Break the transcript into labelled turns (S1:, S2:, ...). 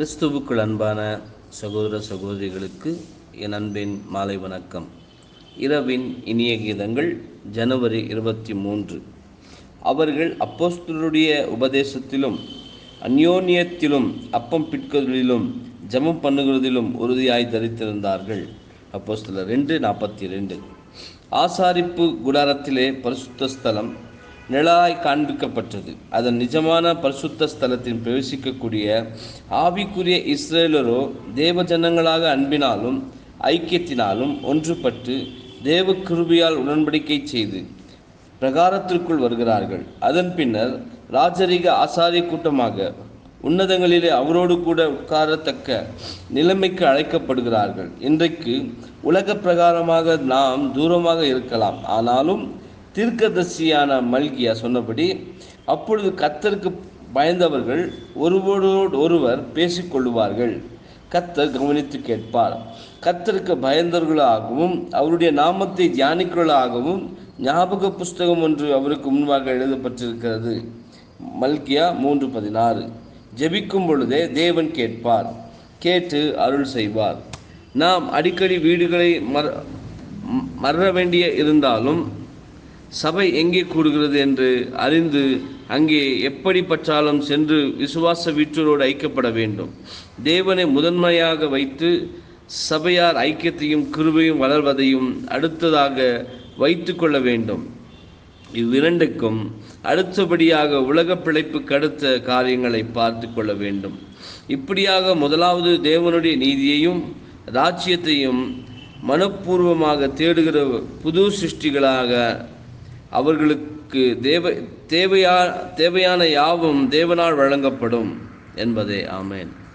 S1: கிறிஸ்துவுக்குள் அன்பான சகோதர சகோதரிகளுக்கு என் அன்பின் மாலை வணக்கம் இரவின் இனிய கீதங்கள் ஜனவரி இருபத்தி மூன்று அவர்கள் அப்போஸ்தலருடைய உபதேசத்திலும் அந்யோன்யத்திலும் அப்பம் பிட்கிறதிலும் ஜெபம் பண்ணுகிறதிலும் உறுதியாய் தரித்திருந்தார்கள் அப்போஸ்தலர் ரெண்டு நாற்பத்தி ரெண்டு ஆசாரிப்பு குடாரத்திலே பரிசுத்த ஸ்தலம் நிழலாய் காண்பிக்கப்பட்டது அதன் நிஜமான பரிசுத்த ஸ்தலத்தில் பிரவேசிக்கக்கூடிய ஆவிக்குரிய இஸ்ரேலரோ தேவ ஜனங்களாக அன்பினாலும் ஐக்கியத்தினாலும் ஒன்றுபட்டு தேவ கிருபியால் உடன்படிக்கை செய்து பிரகாரத்திற்குள் வருகிறார்கள் அதன் பின்னர் ராஜரிக ஆசாரிய கூட்டமாக உன்னதங்களிலே அவரோடு கூட உட்காரத்தக்க நிலைமைக்கு அழைக்கப்படுகிறார்கள் இன்றைக்கு உலக பிரகாரமாக நாம் தூரமாக இருக்கலாம் ஆனாலும் தீர்க்கதர்சியான மல்கியா சொன்னபடி அப்பொழுது கத்தருக்கு பயந்தவர்கள் ஒருவரோடு ஒருவர் பேசிக்கொள்ளுவார்கள் கத்தர் கவனித்து கேட்பார் கத்தருக்கு பயந்தவர்களாகவும் அவருடைய நாமத்தை தியானிக்கிறவர்களாகவும் ஞாபக புஸ்தகம் ஒன்று அவருக்கு முன்பாக எழுதப்பட்டிருக்கிறது மல்கியா மூன்று பதினாறு ஜெபிக்கும் பொழுதே தேவன் கேட்பார் கேட்டு அருள் செய்வார் நாம் அடிக்கடி வீடுகளை மற மற வேண்டிய இருந்தாலும் சபை எங்கே கூடுகிறது என்று அறிந்து அங்கே எப்படி பற்றாலும் சென்று விசுவாச வீட்டரோடு ஐக்கியப்பட வேண்டும் தேவனை முதன்மையாக வைத்து சபையார் ஐக்கியத்தையும் கிருபையும் வளர்வதையும் அடுத்ததாக வைத்து கொள்ள வேண்டும் இவ்விரண்டுக்கும் அடுத்தபடியாக உலக பிழைப்புக்கு அடுத்த காரியங்களை பார்த்து கொள்ள வேண்டும் இப்படியாக முதலாவது தேவனுடைய நீதியையும் ராஜ்யத்தையும் மனப்பூர்வமாக தேடுகிற புது சிருஷ்டிகளாக அவர்களுக்கு தேவ தேவையா தேவையான யாவும் தேவனால் வழங்கப்படும் என்பதே ஆமேன்